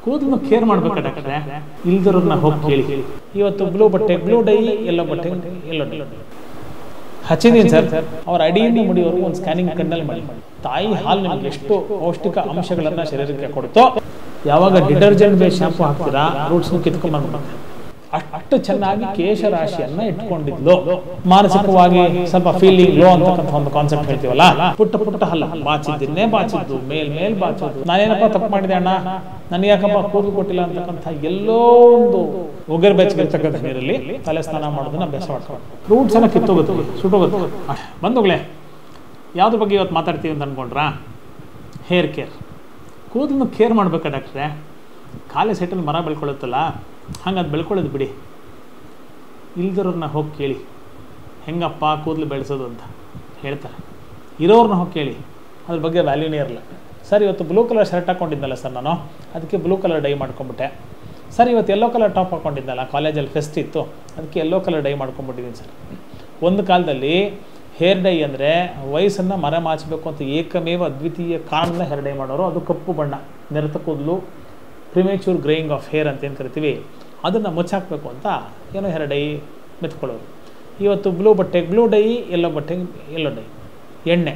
ಕೂದಲು ಕೇರ್ ಮಾಡ್ಬೇಕಾ ಡಾಕ್ಟ್ರೆ ಇಲ್ದಿರೋದನ್ನ ಹೋಗಿ ಕೇಳಿ ಇವತ್ತು ಬ್ಲೂ ಬಟ್ಟೆ ಬ್ಲೂ ಡೈ ಎಲ್ಲೋ ಬಟ್ಟೆ ಎಲ್ಲೋ ಡೈ ಹಚ್ಚಿದೀನಿ ಸರ್ ಅವ್ರ ಅಡಿಯಿಂದ ಮುಡಿಯೋರು ಒಂದು ಸ್ಕ್ಯಾನಿಂಗ್ ಕಣ್ಣಲ್ಲಿ ಮಾಡಿ ತಾಯಿ ಹಾಲು ನಿಮ್ಗೆ ಎಷ್ಟು ಪೌಷ್ಟಿಕ ಅಂಶಗಳನ್ನ ಶರೀರಕ್ಕೆ ಕೊಡುತ್ತೋ ಯಾವಾಗ ಡಿಟರ್ಜೆಂಟ್ ಬೇಸ್ ಶಾಂಪು ಹಾಕ್ತೀರಾ ರೂಟ್ಸ್ ಕಿತ್ಕೊಂಡ್ಬಂದ್ಬಿಡುತ್ತೆ ಅಷ್ಟು ಚೆನ್ನಾಗಿ ಕೇಶರಾಶಿಯನ್ನ ಇಟ್ಕೊಂಡಿದ್ಲು ಮಾನಸಿಕವಾಗಿ ಸ್ವಲ್ಪ ಫೀಲಿಂಗ್ ಲೋ ಅಂತಕ್ಕಂಥ ಒಂದು ಕಾನ್ಸೆಪ್ಟ್ ಹೇಳ್ತೀವಲ್ಲ ಪುಟ್ಟ ಪುಟ್ಟ ಹಲ್ಲ ಬಾಚಿದ್ದನ್ನೇ ಬಾಚಿದ್ದು ಮೇಲ್ ಮೇಲ್ ಬಾಚೋದು ನಾನೇನಪ್ಪ ತಪ್ಪು ಮಾಡಿದೆ ಅಣ್ಣ ನನಗೆ ಯಾಕಪ್ಪ ಕೂದಲು ಕೊಟ್ಟಿಲ್ಲ ಅಂತಕ್ಕಂಥ ಎಲ್ಲೋ ಒಂದು ಉಗರ್ ಬೆಚ್ಚಗಿರ್ತಕ್ಕಂಥ ನೀರಲ್ಲಿ ತಲೆ ಸ್ನಾನ ಮಾಡೋದನ್ನ ಅಭ್ಯಾಸ ಮಾಡ್ಕೊಂಡು ರೂಟ್ಸ್ ಎಲ್ಲ ಕಿತ್ತೋಗುತ್ತೆ ಸುಟ್ಟೋಗುತ್ತೆ ಬಂಧುಗಳೇ ಯಾವ್ದ್ರ ಬಗ್ಗೆ ಇವತ್ತು ಮಾತಾಡ್ತೀವಿ ಅಂತ ಅನ್ಕೊಂಡ್ರಾ ಹೇರ್ ಕೇರ್ ಕೂದಲನ್ನು ಕೇರ್ ಮಾಡ್ಬೇಕಾ ಡಾಕ್ಟ್ರೆ ಖಾಲಿ ಸೈಟಲ್ಲಿ ಮರ ಬೆಳ್ಕೊಳ್ಳುತ್ತಲ್ಲ ಹಂಗೆ ಅದು ಬೆಳ್ಕೊಳ್ಳೋದು ಬಿಡಿ ಇಲ್ದಿರೋರನ್ನ ಹೋಗಿ ಕೇಳಿ ಹೆಂಗಪ್ಪ ಕೂದಲು ಬೆಳೆಸೋದು ಅಂತ ಹೇಳ್ತಾರೆ ಇರೋರನ್ನ ಹೋಗಿ ಕೇಳಿ ಅದ್ರ ಬಗ್ಗೆ ವ್ಯಾಲ್ಯೂನೇ ಇರಲ್ಲ ಸರ್ ಇವತ್ತು ಬ್ಲೂ ಕಲರ್ ಶರ್ಟ್ ಹಾಕ್ಕೊಂಡಿದ್ದಲ್ಲ ಸರ್ ನಾನು ಅದಕ್ಕೆ ಬ್ಲೂ ಕಲರ್ ಡೈ ಮಾಡ್ಕೊಂಬಿಟ್ಟೆ ಸರ್ ಇವತ್ತು ಎಲ್ಲೋ ಕಲರ್ ಟಾಪ್ ಹಾಕ್ಕೊಂಡಿದ್ದಲ್ಲ ಕಾಲೇಜಲ್ಲಿ ಫೆಸ್ಟ್ ಇತ್ತು ಅದಕ್ಕೆ ಎಲ್ಲೋ ಕಲರ್ ಡೈ ಮಾಡ್ಕೊಂಬಿಟ್ಟಿದ್ದೀನಿ ಸರ್ ಒಂದು ಕಾಲದಲ್ಲಿ ಹೇರ್ ಡೈ ಅಂದರೆ ವಯಸ್ಸನ್ನು ಮರ ಮಾಚಬೇಕು ಅಂತ ಏಕಮೇವ ಅದ್ವಿತೀಯ ಕಾರಣದಿಂದ ಹೇರ್ ಡೈ ಮಾಡೋರು ಅದು ಕಪ್ಪು ಬಣ್ಣ ನೆರೆತ ಕೂದಲು ಪ್ರಿಮೇಚೂರ್ ಗ್ರೇಯಿಂಗ್ ಆಫ್ ಹೇರ್ ಅಂತ ಏನು ಕರಿತೀವಿ ಅದನ್ನು ಮುಚ್ಚಾಕಬೇಕು ಅಂತ ಏನೋ ಹೇರ್ ಡೈ ಮೆತ್ಕೊಳ್ಳೋರು ಇವತ್ತು ಬ್ಲೂ ಬಟ್ಟೆ ಬ್ಲೂ ಡೈ ಎಲ್ಲೋ ಬಟ್ಟೆ ಎಲ್ಲೋ ಡೈ ಎಣ್ಣೆ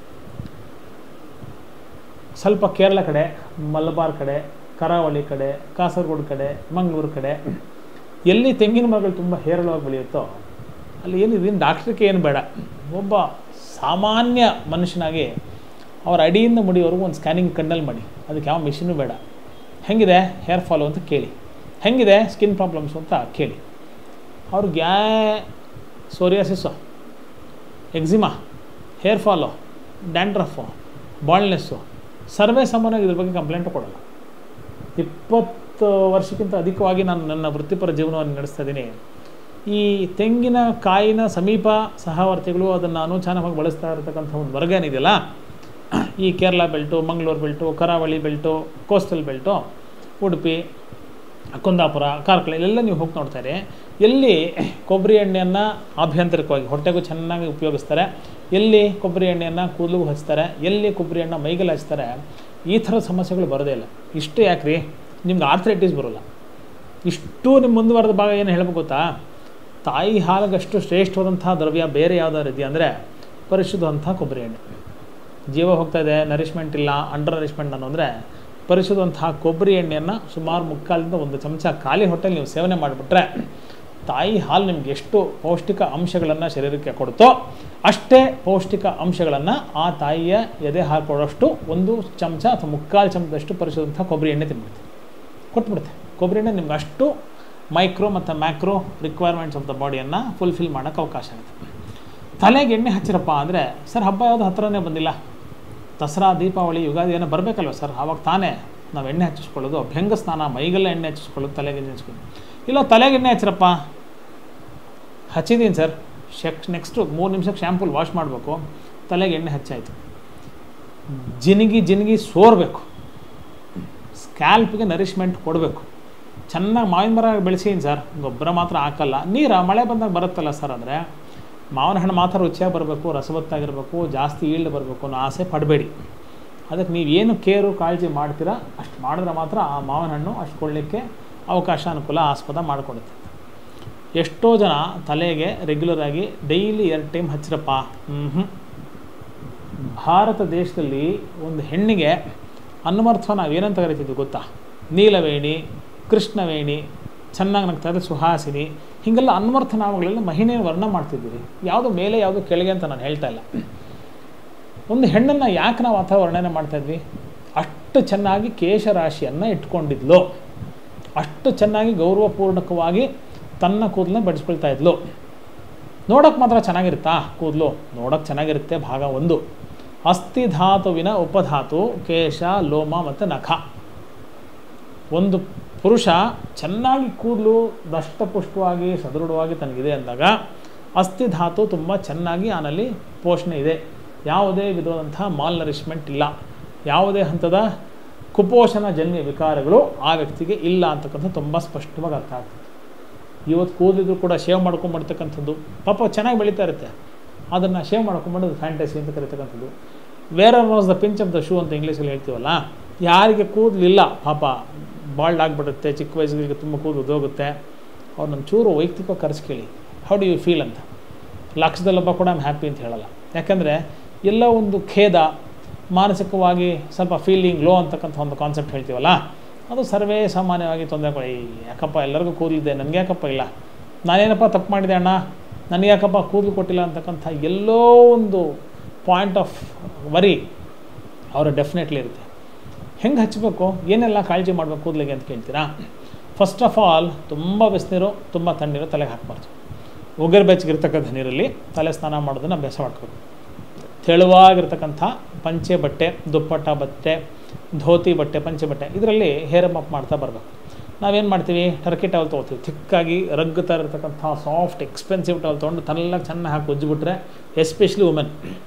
ಸ್ವಲ್ಪ ಕೇರಳ ಕಡೆ ಮಲಬಾರ್ ಕಡೆ ಕರಾವಳಿ ಕಡೆ ಕಾಸರಗೋಡು ಕಡೆ ಮಂಗಳೂರು ಕಡೆ ಎಲ್ಲಿ ತೆಂಗಿನ ಮರಗಳು ತುಂಬ ಹೇರಳವಾಗಿ ಬೆಳೆಯುತ್ತೋ ಅಲ್ಲಿ ಏನಿದೆ ಡಾಕ್ಟ್ರಿಗೆ ಏನು ಬೇಡ ಒಬ್ಬ ಸಾಮಾನ್ಯ ಮನುಷ್ಯನಾಗಿ ಅವರ ಅಡಿಯಿಂದ ಮುಡಿಯೋವರೆಗೂ ಒಂದು ಸ್ಕ್ಯಾನಿಂಗ್ ಕಣ್ಣಲ್ಲಿ ಮಾಡಿ ಅದಕ್ಕೆ ಯಾವ ಮಿಷಿನೂ ಬೇಡ ಹೆಂಗಿದೆ ಹೇರ್ ಫಾಲು ಅಂತ ಕೇಳಿ ಹೆಂಗಿದೆ ಸ್ಕಿನ್ ಪ್ರಾಬ್ಲಮ್ಸು ಅಂತ ಕೇಳಿ ಅವ್ರಿಗೆ ಯಾ psoriasis eczema hair fall dandruff baldness ಸರ್ವೇ ಸಾಮಾನ್ಯವಾಗಿ ಇದ್ರ ಬಗ್ಗೆ ಕಂಪ್ಲೇಂಟು ಕೊಡೋಲ್ಲ ಇಪ್ಪತ್ತು ವರ್ಷಕ್ಕಿಂತ ಅಧಿಕವಾಗಿ ನಾನು ನನ್ನ ವೃತ್ತಿಪರ ಜೀವನವನ್ನು ನಡೆಸ್ತಾ ಇದ್ದೀನಿ ಈ ತೆಂಗಿನ ಕಾಯಿನ ಸಮೀಪ ಸಹವರ್ತಿಗಳು ಅದನ್ನು ಅನುಚಾನವಾಗಿ ಬಳಸ್ತಾ ಇರತಕ್ಕಂಥ ಒಂದು ವರ್ಗ ಏನಿದೆಯಲ್ಲ ಈ ಕೇರಳ ಬೆಲ್ಟು ಮಂಗಳೂರು ಬೆಲ್ಟು ಕರಾವಳಿ belt coastal belt Udupi Kundapura Karkala ಇಲ್ಲೆಲ್ಲ ನೀವು ಹೋಗಿ ನೋಡ್ತಾರೆ ಎಲ್ಲಿ ಕೊಬ್ಬರಿ ಎಣ್ಣೆಯನ್ನು ಆಭ್ಯಂತರಿಕವಾಗಿ ಹೊಟ್ಟೆಗೂ ಚೆನ್ನಾಗಿ ಉಪಯೋಗಿಸ್ತಾರೆ ಎಲ್ಲಿ ಕೊಬ್ಬರಿ ಎಣ್ಣೆಯನ್ನು ಕೂದಲಿಗೂ ಹಚ್ತಾರೆ ಎಲ್ಲಿ ಕೊಬ್ಬರಿ ಎಣ್ಣೆ ಮೈಗೆಲ್ಲ ಹಚ್ತಾರೆ ಈ ಥರದ ಸಮಸ್ಯೆಗಳು ಬರೋದೇ ಇಲ್ಲ ಇಷ್ಟು ಯಾಕ್ರಿ ನಿಮ್ಗೆ ಆರ್ಥ್ರೈಟಿಸ್ ಬರೋಲ್ಲ ಇಷ್ಟು ನಿಮ್ಮ ಮುಂದುವರೆದ ಭಾಗ ಏನು ಹೇಳ್ಬೇಕು ಗೊತ್ತಾ ತಾಯಿ ಹಾಲಿಗಷ್ಟು ಶ್ರೇಷ್ಠವಾದಂಥ ದ್ರವ್ಯ ಬೇರೆ ಯಾವ್ದಾದ್ರು ಇದೆಯಾ ಅಂದರೆ ಪರಿಶುದ್ಧವಂಥ ಕೊಬ್ಬರಿ ಎಣ್ಣೆ ಜೀವ ಹೋಗ್ತಾ ಇದೆ ನರಿಷ್ಮೆಂಟ್ ಇಲ್ಲ ಅಂಡರ್ ನರಿಷ್ಮೆಂಟ್ ಅನ್ನೋ ಅಂದರೆ ಪರಿಶುದ್ಧವಂತಹ ಕೊಬ್ಬರಿ ಎಣ್ಣೆಯನ್ನು ಸುಮಾರು ಮುಕ್ಕಾಲಿಂದ ಒಂದು ಚಮಚ ಖಾಲಿ ಹೊಟ್ಟೆಲಿ ನೀವು ಸೇವನೆ ಮಾಡಿಬಿಟ್ರೆ ತಾಯಿ ಹಾಲು ನಿಮ್ಗೆ ಎಷ್ಟು ಪೌಷ್ಟಿಕ ಅಂಶಗಳನ್ನು ಶರೀರಕ್ಕೆ ಕೊಡುತ್ತೋ ಅಷ್ಟೇ ಪೌಷ್ಟಿಕ ಅಂಶಗಳನ್ನು ಆ ತಾಯಿಯ ಎದೆ ಹಾಲು ಕೊಡೋಷ್ಟು ಒಂದು ಚಮಚ ಅಥವಾ ಮುಕ್ಕಾಲು ಚಮಚದಷ್ಟು ಪರಿಶುದ್ಧಂಥ ಕೊಬ್ಬರಿ ಎಣ್ಣೆ ತಿನ್ಬಿಡುತ್ತೆ ಕೊಟ್ಬಿಡುತ್ತೆ ಕೊಬ್ಬರಿ ಎಣ್ಣೆ ನಿಮ್ಗೆ ಅಷ್ಟು ಮೈಕ್ರೋ ಮತ್ತು ಮ್ಯಾಕ್ರೋ ರಿಕ್ವೈರ್ಮೆಂಟ್ಸ್ ಆಫ್ ದ ಬಾಡಿಯನ್ನು ಫುಲ್ಫಿಲ್ ಮಾಡೋಕ್ಕೆ ಅವಕಾಶ ಆಗುತ್ತೆ ತಲೆಗೆ ಎಣ್ಣೆ ಹಚ್ಚಿರಪ್ಪ ಅಂದರೆ ಸರ್ ಹಬ್ಬ ಯಾವುದು ಹತ್ರನೇ ಬಂದಿಲ್ಲ ದಸರಾ ದೀಪಾವಳಿ ಯುಗಾದಿ ಏನೋ ಬರಬೇಕಲ್ವ ಸರ್ ಆವಾಗ ತಾನೇ ನಾವು ಎಣ್ಣೆ ಹಚ್ಚಿಸ್ಕೊಳ್ಳೋದು ಅಭ್ಯಂಗ ಸ್ನಾನ ಮೈಗೆಲ್ಲ ಎಣ್ಣೆ ಹಚ್ಚಿಸ್ಕೊಳ್ಳೋದು ತಲೆಗೆ ಎಣ್ಣೆ ಹಚ್ಕೊಳ್ಳೋದು ಇಲ್ಲ ತಲೆಗೆ ಎಣ್ಣೆ ಹಚ್ಚಿರಪ್ಪ ಹಚ್ಚಿದ್ದೀನಿ ಸರ್ ಶೆಕ್ ನೆಕ್ಸ್ಟು ಮೂರು ನಿಮಿಷಕ್ಕೆ ಶ್ಯಾಂಪೂಲ್ ವಾಶ್ ಮಾಡಬೇಕು ತಲೆಗೆ ಎಣ್ಣೆ ಹಚ್ಚಾಯಿತು ಜಿನಿಗಿ ಜಿನಿಗಿ ಸೋರಬೇಕು ಸ್ಕ್ಯಾಲ್ಪ್ಗೆ ನರಿಷ್ಮೆಂಟ್ ಕೊಡಬೇಕು ಚೆನ್ನಾಗಿ ಮಾವಿನ ಮರ ಬೆಳೆಸೀನಿ ಸರ್ ಗೊಬ್ಬರ ಮಾತ್ರ ಹಾಕಲ್ಲ ನೀರ ಮಳೆ ಬಂದಾಗ ಬರುತ್ತಲ್ಲ ಸರ್ ಅಂದರೆ ಮಾವಿನ ಹಣ್ಣು ಮಾತ್ರ ರುಚಿಯಾಗಿ ಬರಬೇಕು ರಸವತ್ತಾಗಿರಬೇಕು ಜಾಸ್ತಿ ಈಲ್ಡ್ ಬರಬೇಕು ಅನ್ನೋ ಆಸೆ ಪಡಬೇಡಿ ಅದಕ್ಕೆ ನೀವು ಏನು ಕೇರು ಕಾಳಜಿ ಮಾಡ್ತೀರಾ ಅಷ್ಟು ಮಾಡಿದ್ರೆ ಮಾತ್ರ ಆ ಮಾವಿನ ಹಣ್ಣು ಅಷ್ಟು ಕೊಡಲಿಕ್ಕೆ ಅವಕಾಶ ಅನುಕೂಲ ಆಸ್ಪದ ಮಾಡಿಕೊಡುತ್ತೆ ಎಷ್ಟೋ ಜನ ತಲೆಗೆ ರೆಗ್ಯುಲರಾಗಿ ಡೈಲಿ ಎರಡು ಟೈಮ್ ಹಚ್ಚಿರಪ್ಪ ಹ್ಞೂ ಭಾರತ ದೇಶದಲ್ಲಿ ಒಂದು ಹೆಣ್ಣಿಗೆ ಅನ್ವರ್ಥ ನಾವು ಏನಂತ ಕರಿತಿದ್ವಿ ಗೊತ್ತಾ ನೀಲವೇಣಿ ಕೃಷ್ಣವೇಣಿ ಚೆನ್ನಾಗಿ ನಗ್ತಾ ಇದ್ರೆ ಸುಹಾಸಿನಿ ಹೀಗೆಲ್ಲ ಅನ್ವರ್ಥ ನಾಮಗಳೆಲ್ಲ ಮಹಿಳೆಯನ್ನು ವರ್ಣ ಮಾಡ್ತಿದ್ದೀವಿ ಯಾವುದು ಮೇಲೆ ಯಾವುದು ಕೆಳಗೆ ಅಂತ ನಾನು ಹೇಳ್ತಾ ಇಲ್ಲ ಒಂದು ಹೆಣ್ಣನ್ನು ಯಾಕೆ ನಾವು ಅಥವಾ ವರ್ಣನೆ ಮಾಡ್ತಾ ಇದ್ವಿ ಅಷ್ಟು ಚೆನ್ನಾಗಿ ಕೇಶರಾಶಿಯನ್ನು ಇಟ್ಕೊಂಡಿದ್ಲು ಅಷ್ಟು ಚೆನ್ನಾಗಿ ಗೌರವಪೂರ್ಣಕವಾಗಿ ತನ್ನ ಕೂದಲನ್ನ ಬೆಳೆಸ್ಕೊಳ್ತಾ ಇದ್ಲು ನೋಡೋಕೆ ಮಾತ್ರ ಚೆನ್ನಾಗಿರುತ್ತಾ ಕೂದಲು ನೋಡೋಕೆ ಚೆನ್ನಾಗಿರುತ್ತೆ ಭಾಗ ಒಂದು ಅಸ್ಥಿಧಾತುವಿನ ಉಪಧಾತು ಕೇಶ ಲೋಮ ಮತ್ತು ನಖ ಒಂದು ಪುರುಷ ಚೆನ್ನಾಗಿ ಕೂದಲು ದಷ್ಟಪುಷ್ಟವಾಗಿ ಸದೃಢವಾಗಿ ತನಗಿದೆ ಅಂದಾಗ ಅಸ್ಥಿಧಾತು ತುಂಬ ಚೆನ್ನಾಗಿ ಆನಲ್ಲಿ ಪೋಷಣೆ ಇದೆ ಯಾವುದೇ ವಿಧವಾದಂಥ ಮಾಲ್ ನರಿಷ್ಮೆಂಟ್ ಇಲ್ಲ ಯಾವುದೇ ಹಂತದ ಕುಪೋಷಣ ಜನ್ಯ ವಿಕಾರಗಳು ಆ ವ್ಯಕ್ತಿಗೆ ಇಲ್ಲ ಅಂತಕ್ಕಂಥ ತುಂಬ ಸ್ಪಷ್ಟವಾಗಿ ಅರ್ಥ ಆಗ್ತದೆ ಇವತ್ತು ಕೂದಲಿದ್ರು ಕೂಡ ಶೇವ್ ಮಾಡ್ಕೊಂಬರ್ತಕ್ಕಂಥದ್ದು ಪಾಪ ಚೆನ್ನಾಗಿ ಬೆಳೀತಾ ಇರುತ್ತೆ ಅದನ್ನು ಶೇವ್ ಮಾಡ್ಕೊಂಬಂದು ಫ್ಯಾಂಟಸಿ ಅಂತ ಕರಿತಕ್ಕಂಥದ್ದು where are was the pinch of the shoe ಅಂತ ಇಂಗ್ಲೀಷಲ್ಲಿ ಹೇಳ್ತೀವಲ್ಲ ಯಾರಿಗೆ ಕೂದಲಿಲ್ಲ ಪಾಪ ಬಾಲ್ಡ್ ಆಗಿಬಿಡುತ್ತೆ ಚಿಕ್ಕ ವಯಸ್ಸಿಗೆ ತುಂಬ ಕೂದಲು ಉದೋಗುತ್ತೆ ಅವ್ರನ್ನ ಚೂರು ವೈಯಕ್ತಿಕವಾಗಿ ಕರೆಸಿ ಕೇಳಿ ಹೌ ಡು ಯು ಫೀಲ್ ಅಂತ ಲಕ್ಷದಲ್ಲೊಬ್ಬ ಕೂಡ ಐಮ್ ಹ್ಯಾಪಿ ಅಂತ ಹೇಳಲ್ಲ ಯಾಕಂದರೆ ಎಲ್ಲ ಒಂದು ಖೇದ ಮಾನಸಿಕವಾಗಿ ಸ್ವಲ್ಪ ಫೀಲಿಂಗ್ ಲೋ ಅಂತಕ್ಕಂಥ ಒಂದು ಕಾನ್ಸೆಪ್ಟ್ ಹೇಳ್ತೀವಲ್ಲ ಅದು ಸರ್ವೇ ಸಾಮಾನ್ಯವಾಗಿ ತೊಂದರೆ ಕೊಡಿ ಯಾಕಪ್ಪ ಎಲ್ಲರಿಗೂ ಕೂದಲಿದೆ ನನಗೆ ಯಾಕಪ್ಪ ಇಲ್ಲ ನಾನೇನಪ್ಪ ತಪ್ಪು ಮಾಡಿದೆ ಅಣ್ಣ ನನಗೆ ಯಾಕಪ್ಪ ಕೂದಲು ಕೊಟ್ಟಿಲ್ಲ ಅಂತಕ್ಕಂಥ ಎಲ್ಲೋ ಒಂದು ಪಾಯಿಂಟ್ ಆಫ್ ವರಿ ಅವರ ಡೆಫಿನೆಟ್ಲಿ ಇರುತ್ತೆ ಹೆಂಗೆ ಹಚ್ಚಬೇಕು ಏನೆಲ್ಲ ಕಾಳಜಿ ಮಾಡಬೇಕು ಕೂದಲಿಗೆ ಅಂತ ಕೇಳ್ತೀರಾ ಫಸ್ಟ್ ಆಫ್ ಆಲ್ ತುಂಬ ಬಿಸಿನೀರು ತುಂಬ ತಣ್ಣೀರು ತಲೆಗೆ ಹಾಕಬಾರ್ದು ಉಗುರು ಬೆಚ್ಚಗಿರ್ತಕ್ಕಂಥ ನೀರಲ್ಲಿ ತಲೆ ಸ್ನಾನ ಮಾಡೋದನ್ನು ಅಭ್ಯಾಸ ಮಾಡ್ಕೋಬೇಕು ತೆಳುವಾಗಿರ್ತಕ್ಕಂಥ ಪಂಚೆ ಬಟ್ಟೆ ದುಪ್ಪಟ್ಟ ಬಟ್ಟೆ ಧೋತಿ ಬಟ್ಟೆ ಪಂಚೆ ಬಟ್ಟೆ ಇದರಲ್ಲಿ ಹೇರ್ ಅಪ್ ಮಾಡ್ತಾ ಬರಬೇಕು ನಾವೇನು ಮಾಡ್ತೀವಿ ಟರ್ಕಿ ಟವಲ್ ತೊಗೋತೀವಿ ಥಿಕ್ಕಾಗಿ ರಗ್ಗುತ್ತಾ ಇರತಕ್ಕಂಥ ಸಾಫ್ಟ್ ಎಕ್ಸ್ಪೆನ್ಸಿವ್ ಟವಲ್ ತೊಗೊಂಡು ತಲೆಲ್ಲ ಚೆನ್ನಾಗಿ ಹಾಕಿ ಉಜ್ಜಿಬಿಟ್ರೆ ಎಸ್ಪೆಷಲಿ ವುಮೆನ್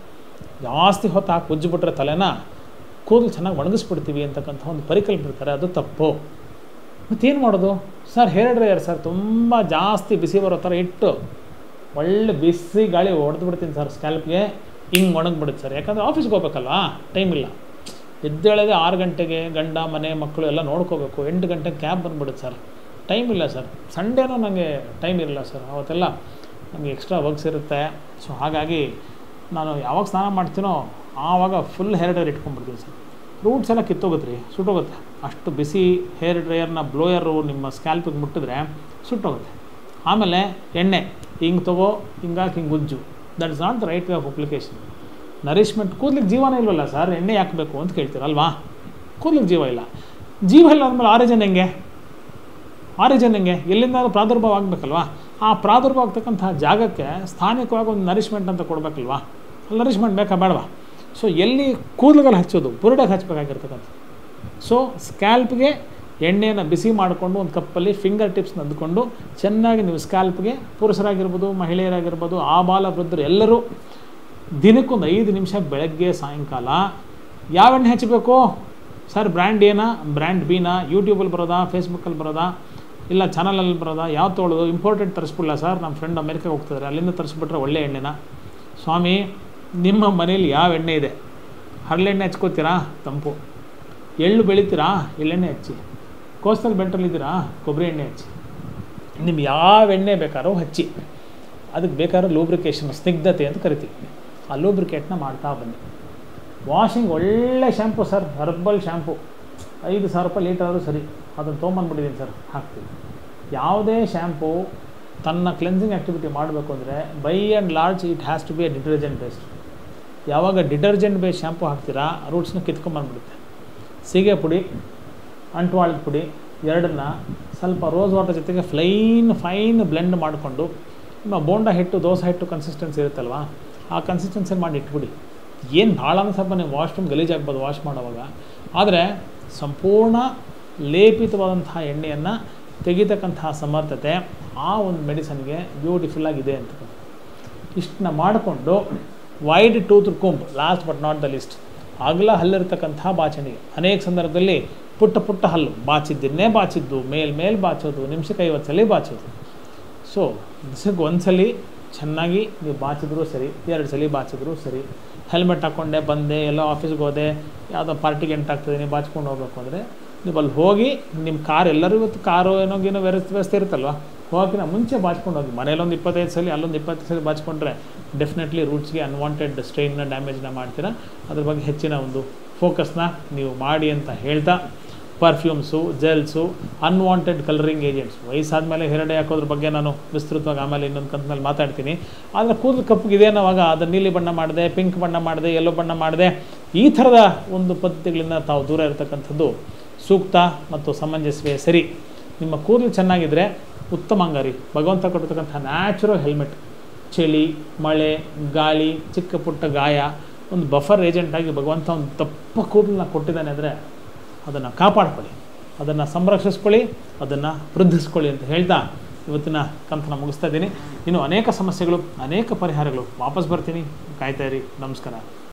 ಜಾಸ್ತಿ ಹೊತ್ತು ಹಾಕಿ ಉಜ್ಜಿಬಿಟ್ರೆ ತಲೆನ ಕೂದಲು ಚೆನ್ನಾಗಿ ಒಣಗಿಸ್ಬಿಡ್ತೀವಿ ಅಂತಕ್ಕಂಥ ಒಂದು ಪರಿಕಲ್ಪನೆ ಇರ್ತಾರೆ ಅದು ತಪ್ಪು ಮತ್ತೇನು ಮಾಡೋದು ಸರ್ ಹೇರ್ ಡ್ರೈಯರ್ ಸರ್ ತುಂಬ ಜಾಸ್ತಿ ಬಿಸಿ ಬರೋ ಥರ ಇಟ್ಟು ಒಳ್ಳೆ ಬಿಸಿ ಗಾಳಿ ಹೊಡೆದು ಬಿಡ್ತೀನಿ ಸರ್ ಸ್ಕ್ಯಾಲ್ಪ್ಗೆ ಹಿಂಗೆ ಒಣಗಿಬಿಡುತ್ತೆ ಸರ್ ಯಾಕಂದರೆ ಆಫೀಸ್ಗೆ ಹೋಗ್ಬೇಕಲ್ವಾ ಟೈಮ್ ಇಲ್ಲ ಎದ್ದೇಳದೆ ಆರು ಗಂಟೆಗೆ ಗಂಡ ಮನೆ ಮಕ್ಕಳು ಎಲ್ಲ ನೋಡ್ಕೋಬೇಕು ಎಂಟು ಗಂಟೆಗೆ ಕ್ಯಾಬ್ ಬಂದುಬಿಡುತ್ತೆ ಸರ್ ಟೈಮ್ ಇಲ್ಲ ಸರ್ ಸಂಡೇನೂ ನನಗೆ ಟೈಮ್ ಇರಲ್ಲ ಸರ್ ಅವತ್ತೆಲ್ಲ ನಮಗೆ ಎಕ್ಸ್ಟ್ರಾ ವರ್ಕ್ಸ್ ಇರುತ್ತೆ ಸೊ ಹಾಗಾಗಿ ನಾನು ಯಾವಾಗ ಸ್ನಾನ ಮಾಡ್ತೀನೋ ಆವಾಗ ಫುಲ್ ಹೇರ್ ಡ್ರೈಯರ್ ಇಟ್ಕೊಂಡ್ಬಿಡ್ತೀನಿ ಸರ್ ರೂಟ್ಸ್ ಎಲ್ಲ ಕಿತ್ತೋಗುತ್ತೆ ರೀ ಸುಟ್ಟೋಗುತ್ತೆ ಅಷ್ಟು ಬಿಸಿ ಹೇರ್ ಡ್ರೈಯರ್ನ ಬ್ಲೋಯರು ನಿಮ್ಮ ಸ್ಕ್ಯಾಲ್ಪಿಗೆ ಮುಟ್ಟಿದ್ರೆ ಸುಟ್ಟೋಗುತ್ತೆ ಆಮೇಲೆ ಎಣ್ಣೆ ಹಿಂಗೆ ತಗೋ ಹಿಂಗಾಗಿ ಹಿಂಗೆ ಉಜ್ಜು that is not the right way of application nourishment ಕೂದಲಿಗೆ ಜೀವನ ಇಲ್ವಲ್ಲ ಸರ್ ಎಣ್ಣೆ ಹಾಕಬೇಕು ಅಂತ ಕೇಳ್ತೀರಲ್ವಾ ಕೂದಲಿಗೆ ಜೀವ ಇಲ್ಲ ಜೀವ ಇಲ್ಲ ಅಂದಮೇಲೆ ಆರಿಜನ್ ಹೆಂಗೆ ಆರಿಜನ್ ಹೆಂಗೆ ಎಲ್ಲಿಂದಾದ್ರೂ ಪ್ರಾದುರ್ಭಾವ ಆಗಬೇಕಲ್ವಾ ಆ ಪ್ರಾದುರ್ಭಾವ ಆಗ್ತಕ್ಕಂಥ ಜಾಗಕ್ಕೆ ಸ್ಥಾನಿಕವಾಗಿ ಒಂದು ನರಿಶ್ಮೆಂಟ್ ಅಂತ ಕೊಡಬೇಕಲ್ವಾ ಅಲ್ಲಿ ನರಿಶ್ಮೆಂಟ್ ಬೇಕಾ ಬೇಡವಾ ಸೊ ಎಲ್ಲಿ ಕೂದಲುಗಳು ಹಚ್ಚೋದು ಬುರುಡೆಗೆ ಹಚ್ಚಬೇಕಾಗಿರ್ತಕ್ಕಂಥ ಸೊ ಸ್ಕ್ಯಾಲ್ಪ್ಗೆ ಎಣ್ಣೆಯನ್ನು ಬಿಸಿ ಮಾಡಿಕೊಂಡು ಒಂದು ಕಪ್ಪಲ್ಲಿ ಫಿಂಗರ್ ಟಿಪ್ಸ್ನ ಅಂದ್ಕೊಂಡು ಚೆನ್ನಾಗಿ ನೀವು ಸ್ಕ್ಯಾಲ್ಪ್ಗೆ ಪುರುಷರಾಗಿರ್ಬೋದು ಮಹಿಳೆಯರಾಗಿರ್ಬೋದು ಆ ಬಾಲ ವೃದ್ಧರು ಎಲ್ಲರೂ ದಿನಕ್ಕೊಂದು ಐದು ನಿಮಿಷ ಬೆಳಗ್ಗೆ ಸಾಯಂಕಾಲ ಯಾವ ಎಣ್ಣೆ ಹಚ್ಚಬೇಕು ಸರ್ ಬ್ರ್ಯಾಂಡ್ ಏನಾ ಬ್ರ್ಯಾಂಡ್ ಬಿನಾ ಯೂಟ್ಯೂಬಲ್ಲಿ ಬರೋದಾ ಫೇಸ್ಬುಕ್ಕಲ್ಲಿ ಬರೋದಾ ಇಲ್ಲ ಚಾನಲಲ್ಲಿ ಬರೋದಾ ಯಾವ ತೊಗೊಳ್ಳೋದು ಇಂಪೋರ್ಟೆಡ್ ತರಿಸ್ಬಿಡಲ್ಲ ಸರ್ ನಮ್ಮ ಫ್ರೆಂಡ್ ಅಮೇರಿಕಾಗೆ ಹೋಗ್ತಿದ್ದಾರೆ ಅಲ್ಲಿಂದ ತರಿಸ್ಬಿಟ್ರೆ ಒಳ್ಳೆ ಎಣ್ಣೆನ ಸ್ವಾಮಿ ನಿಮ್ಮ ಮನೇಲಿ ಯಾವ ಎಣ್ಣೆ ಇದೆ ಹರಳೆಣ್ಣೆ ಹಚ್ಕೋತೀರಾ ತಂಪು ಎಳ್ಳು ಬೆಳಿತೀರಾ ಎಳ್ಳೆಣ್ಣೆ ಹಚ್ಚಿ ಕೋಸ್ಟಲ್ ಬೆಲ್ಟಲ್ಲಿದ್ದೀರಾ ಕೊಬ್ಬರಿ ಎಣ್ಣೆ ಹಚ್ಚಿ ನಿಮ್ಗೆ ಯಾವ ಎಣ್ಣೆ ಬೇಕಾದ್ರೂ ಹಚ್ಚಿ ಅದಕ್ಕೆ ಬೇಕಾದ್ರೆ ಲೂಬ್ರಿಕೇಷನ್ ಸ್ನಿಗ್ಧತೆ ಅಂತ ಕರಿತೀವಿ ಆ ಲೂಬ್ರಿಕೇಟ್ನ ಮಾಡ್ತಾ ಬನ್ನಿ ವಾಷಿಂಗ್ ಒಳ್ಳೆ ಶ್ಯಾಂಪು ಸರ್ ಹರ್ಬಲ್ ಶ್ಯಾಂಪು ಐದು ಸಾವಿರ ರೂಪಾಯಿ ಲೀಟರ್ ಆದರೂ ಸರಿ ಅದನ್ನು ತೊಗೊಂಬಂದ್ಬಿಟ್ಟಿದ್ದೀನಿ ಸರ್ ಹಾಕ್ತೀವಿ ಯಾವುದೇ ಶ್ಯಾಂಪು ತನ್ನ ಕ್ಲೆನ್ಸಿಂಗ್ ಆ್ಯಕ್ಟಿವಿಟಿ ಮಾಡಬೇಕು ಅಂದರೆ by and large it has to be a detergent based ಯಾವಾಗ ಡಿಟರ್ಜೆಂಟ್ ಬೇಸ್ ಶ್ಯಾಂಪು ಹಾಕ್ತೀರಾ ರೂಟ್ಸ್ನ ಕಿತ್ಕೊಂಬಂದ್ಬಿಡುತ್ತೆ ಸೀಗೆ ಪುಡಿ ಅಂಟ್ವಾಳದ ಪುಡಿ ಎರಡನ್ನ ಸ್ವಲ್ಪ ರೋಸ್ ವಾಟರ್ ಜೊತೆಗೆ ಫ್ಲೈನ್ ಫೈನ್ ಬ್ಲೆಂಡ್ ಮಾಡಿಕೊಂಡು ನಿಮ್ಮ ಬೋಂಡ ಹಿಟ್ಟು ದೋಸೆ ಹಿಟ್ಟು ಕನ್ಸಿಸ್ಟೆನ್ಸಿ ಇರುತ್ತಲ್ವ ಆ ಕನ್ಸಿಸ್ಟೆನ್ಸಿ ಮಾಡಿ ಇಟ್ಬಿಡಿ ಏನು ಭಾಳ ಅಂದ್ರೆ ಸ್ವಲ್ಪ ನೀವು ವಾಶ್ರೂಮ್ ಗಲೀಜಾಗ್ಬೋದು ವಾಶ್ ಮಾಡೋವಾಗ ಆದರೆ ಸಂಪೂರ್ಣ ಲೇಪಿತವಾದಂತಹ ಎಣ್ಣೆಯನ್ನು ತೆಗಿತಕ್ಕಂತಹ ಸಮರ್ಥತೆ ಆ ಒಂದು ಮೆಡಿಸನ್ಗೆ ಬ್ಯೂಟಿಫುಲ್ಲಾಗಿದೆ ಅಂತ ಇಷ್ಟನ್ನ ಮಾಡಿಕೊಂಡು wide tooth comb last but not the least ಅಗಲ ಹಲ್ಲಿರ್ತಕ್ಕಂಥ ಬಾಚಣಿಗೆ ಅನೇಕ ಸಂದರ್ಭದಲ್ಲಿ ಪುಟ್ಟ ಪುಟ್ಟ ಹಲ್ಲು ಬಾಚಿದ್ದನ್ನೇ ಬಾಚಿದ್ದು ಮೇಲ್ ಮೇಲ್ ಬಾಚೋದು ನಿಮಿಷಕ್ಕೆ ಐವತ್ತು ಸಲ ಬಾಚೋದು ಸೊ ದಿವಸಕ್ಕೆ ಒಂದು ಸಲ ಚೆನ್ನಾಗಿ ನೀವು ಬಾಚಿದ್ರು ಸರಿ ಎರಡು ಸಲ ಬಾಚಿದ್ರು ಸರಿ ಹೆಲ್ಮೆಟ್ ಹಾಕ್ಕೊಂಡೆ ಬಂದೆ ಎಲ್ಲೋ ಆಫೀಸ್ಗೆ ಹೋದೆ ಯಾವುದೋ ಪಾರ್ಟಿಗೆ ಎಂಟಾಗ್ತದೆ ನೀವು ಬಾಚ್ಕೊಂಡು ಹೋಗ್ಬೇಕು ಅಂದರೆ ನೀವು ಅಲ್ಲಿ ಹೋಗಿ ನಿಮ್ಮ ಕಾರ್ ಎಲ್ಲರೂ ಇವತ್ತು ಕಾರು ಏನೋ ಏನೋ ವ್ಯವಸ್ಥೆ ವ್ಯವಸ್ಥೆ ಇರುತ್ತಲ್ವ ಹೋಗಿನ ಮುಂಚೆ ಬಾಚ್ಕೊಂಡು ಹೋಗಿ ಮನೇಲೊಂದು ಇಪ್ಪತ್ತೈದು ಸಲ ಅಲ್ಲೊಂದು ಇಪ್ಪತ್ತೈದು ಸಲ ಬಾಚ್ಕೊಂಡ್ರೆ ಡೆಫಿನೆಟ್ಲಿ ರೂಟ್ಸ್ಗೆ ಅನ್ವಾಂಟೆಡ್ ಸ್ಟ್ರೈನ್ನ ಡ್ಯಾಮೇಜ್ನ ಮಾಡ್ತೀರಾ ಅದ್ರ ಬಗ್ಗೆ ಹೆಚ್ಚಿನ ಒಂದು ಫೋಕಸ್ನ ನೀವು ಮಾಡಿ ಅಂತ ಹೇಳ್ತಾ perfumes gels unwanted colouring agents ವಯಸ್ಸಾದಮೇಲೆ ಹೆರಡೆ ಹಾಕೋದ್ರ ಬಗ್ಗೆ ನಾನು ವಿಸ್ತೃತವಾಗಿ ಆಮೇಲೆ ಇನ್ನೊಂದು ಕಂತಿನಲ್ಲಿ ಮಾತಾಡ್ತೀನಿ ಆದರೆ ಕೂದಲು ಕಪ್ಪಗಿದೆ ಅನ್ನೋವಾಗ ಅದನ್ನು ನೀಲಿ ಬಣ್ಣ ಮಾಡಿದೆ ಪಿಂಕ್ ಬಣ್ಣ ಮಾಡಿದೆ ಯೆಲ್ಲೋ ಬಣ್ಣ ಮಾಡಿದೆ ಈ ಥರದ ಒಂದು ಪದ್ಧತಿಗಳಿಂದ ತಾವು ದೂರ ಇರತಕ್ಕಂಥದ್ದು ಸೂಕ್ತ ಮತ್ತು ಸಮಂಜಸವೇ ಸರಿ ನಿಮ್ಮ ಕೂದಲು ಚೆನ್ನಾಗಿದ್ದರೆ ಉತ್ತಮ ಅಂಗಾರಿ ಭಗವಂತ ಕೊಟ್ಟಿರ್ತಕ್ಕಂಥ ನ್ಯಾಚುರಲ್ ಹೆಲ್ಮೆಟ್ ಚಳಿ ಮಳೆ ಗಾಳಿ ಚಿಕ್ಕ ಪುಟ್ಟ ಗಾಯ ಒಂದು ಬಫರ್ ಏಜೆಂಟಾಗಿ ಭಗವಂತ ಒಂದು ದಪ್ಪ ಕೂದಲನ್ನ ಕೊಟ್ಟಿದ್ದಾನೆ ಅಂದರೆ ಅದನ್ನು ಕಾಪಾಡ್ಕೊಳ್ಳಿ ಅದನ್ನು ಸಂರಕ್ಷಿಸ್ಕೊಳ್ಳಿ ಅದನ್ನು ವೃದ್ಧಿಸ್ಕೊಳ್ಳಿ ಅಂತ ಹೇಳ್ತಾ ಇವತ್ತಿನ ಕಂತನ ಮುಗಿಸ್ತಾ ಇದ್ದೀನಿ ಇನ್ನು ಅನೇಕ ಸಮಸ್ಯೆಗಳು ಅನೇಕ ಪರಿಹಾರಗಳು ವಾಪಸ್ ಬರ್ತೀನಿ ಕಾಯ್ತಾ ಇರಿ ನಮಸ್ಕಾರ